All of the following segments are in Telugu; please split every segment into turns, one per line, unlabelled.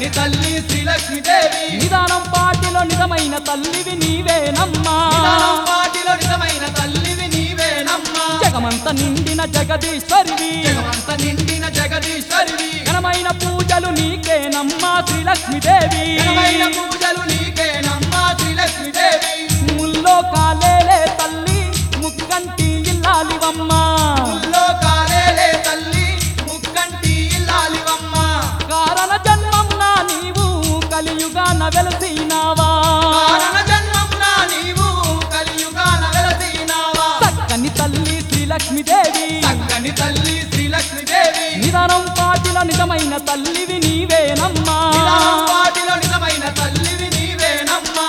చక్కని తల్లి శ్రీలక్ష్మీదేవి
నిదానం పాటిలో నిజమైన తల్లివి నీవేనమ్మా
నిదానం పాటిలో నిజమైన తల్లివి నీవేనమ్మా
జగమంత నిండిన జగదీశ్వరివి
జగమంత నిండిన జగదీశ్వరివి
ఘనమైన పూజలు నీకేనమ్మా శ్రీలక్ష్మీదేవి
ఘనమైన పూజలు నీకేనమ్మా శ్రీలక్ష్మీదేవి
ముల్లో కాలేలే తల్లి ముక్కంటి ఇల్లాలివమ్మా
లోకాలేలే తల్లి ముక్కంటి ఇల్లాలివమ్మ
కారణ జన్మం నా నీవు కలియుగాన వెలసినావా
కారణ జన్మమున నీవు కలియుగాన వెలసినావా
చక్కని తల్లి శ్రీలక్ష్మీదేవి
చక్కని తల్లి శ్రీలక్ష్మీదేవి
నిదానం పాటిల నిజమైన తల్లివి నీవేనమ్మా
నిదానం వాటిలో నిజమైన తల్లివి నీవేనమ్మా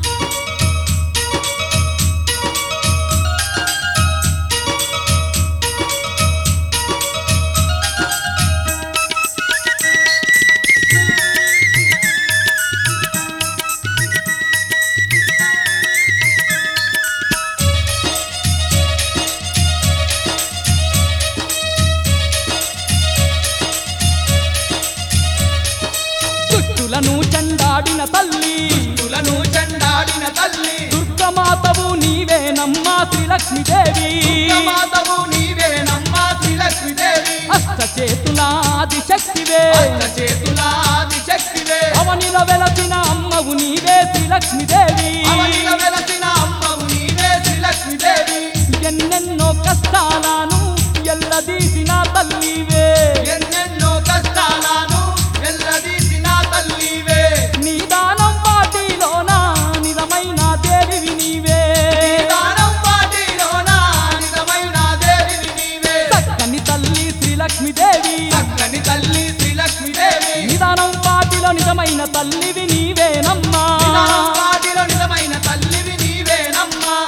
దుష్టులను చెండాడిన తల్లి
తులను చెండాడిన తల్లి
దుర్గమాతవు నీవేనమ్మా శ్రీలక్ష్మీదేవి
మాతవు నీవేనమ్మా శ్రీలక్ష్మీదేవి
అష్ట చేతులాది శక్తివే
అష్ట చేతుల ఆది శక్తివే
అవనిల వెలసిన అమ్మవు నీవే శ్రీలక్ష్మీదేవి
అవనిల వెలసిన అమ్మవు నీవే శ్రీలక్ష్మీదేవి
ఎన్నెన్నో కష్టాలను ఎల్లదీసిన తల్లివే
ఎన్నెన్నో కష్టాలను ఎల్లదీసిన తల్లివే
నిదానం వాటిలోన నిజమైన దేవివి నీవే
దానం వాటిలోన నిజమైన దేవివి నీవే
చక్కని తల్లి శ్రీలక్ష్మీదేవి
చక్కని తల్లి శ్రీలక్ష్మీదేవి
నిదానం పాటిలో నిజమైన తల్లివి నీవేనమ్మా
దానం వాటిలో నిజమైన తల్లివి నీవేనమ్మా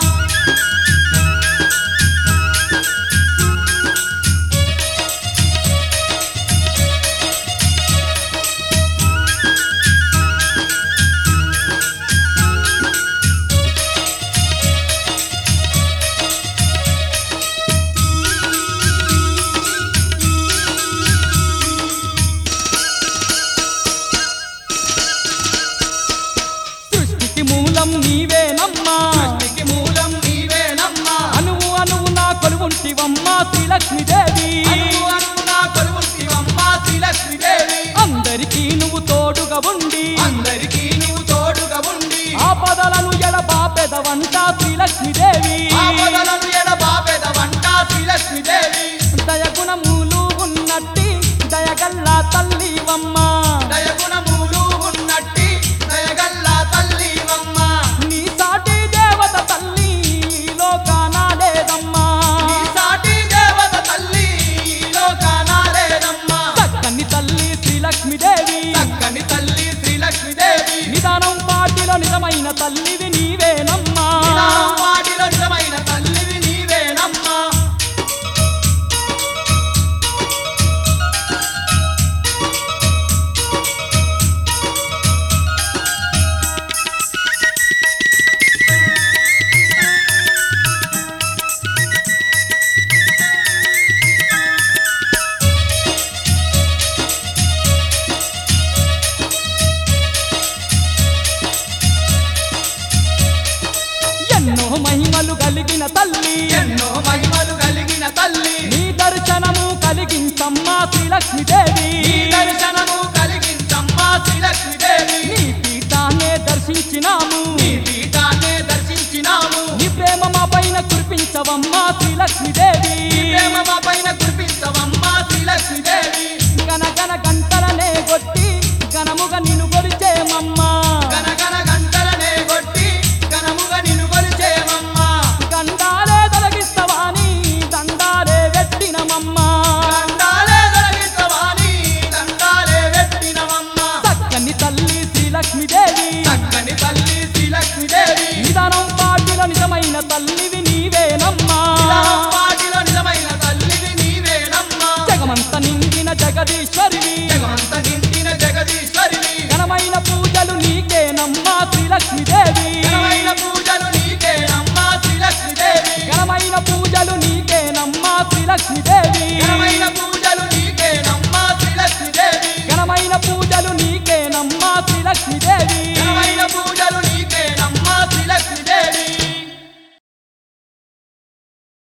సృష్టికి మూలం నీవేనమ్మా
సృష్టికి మూలం నీవేనమ్మా
అనువు అనువు నా కొలువుంటివమ్మా శ్రీలక్ష్మీదేవి
అనువు అనుకున్నా కొలువుంటివమ్మా శ్రీలక్ష్మీదేవి
అందరికీ నువ్వు తోడుగా ఉండి
అందరికీ నీవు తోడుగా ఉండి
ఆపదలను ఎడబాపెదవంట శ్రీలక్ష్మీదేవి
ఆపదలను ఎడబాపెద వంట శ్రీలక్ష్మీదేవి
దయగుణములు ఉన్నట్టి దయగల్లా తల్లివమ్మా
దయగుణములు ఉన్నట్టి దయగల్లా తల్లివమ్మ
నీ సాటి దేవత తల్లి ఈ లోకాన లేదమ్మా
నీ సాటి దేవత తల్లి ఈ లోకాన లేదమ్మా
చక్కని తల్లి శ్రీలక్ష్మీదేవి
చక్కని తల్లి శ్రీలక్ష్మీదేవి
నిదానం పాటిలో నిజమైన తల్లివి నీవేనమ్మా
నిదానం వాటిలో నిజమైన తల్లివి నీవేనమ్మా
ఎన్నో మహిమలు కలిగిన తల్లి
ఎన్నో మహిమలు కలిగిన తల్లి
నీ దర్శనము కలిగించమ్మా శ్రీలక్ష్మీదేవి
నీ దర్శనము కలిగించమ్మా శ్రీలక్ష్మీదేవి
నీ పీఠాన్నే దర్శించినాము
నీ పీఠాన్నే దర్శించినాము
నీ ప్రేమ మా పైన కురిపించవమ్మా శ్రీలక్ష్మీదేవి
నీ ప్రేమ మా పైన కురిపించవమ్మా శ్రీలక్ష్మీదేవి
గన గన గంటలనే కొట్టి ఘనముగా నిన్ను కొలిచేమమ్మా
గనగన గంటలనే కొట్టి ఘనముగా నిన్ను కొలిచేమమ్మా
గండాలే తొలగిస్తావాని దండాలే వెట్టినమమ్మా
దండాలే తొలగించవాని దండాలే వెట్టినవమ్మా
చక్కని తల్లి శ్రీలక్ష్మీదేవి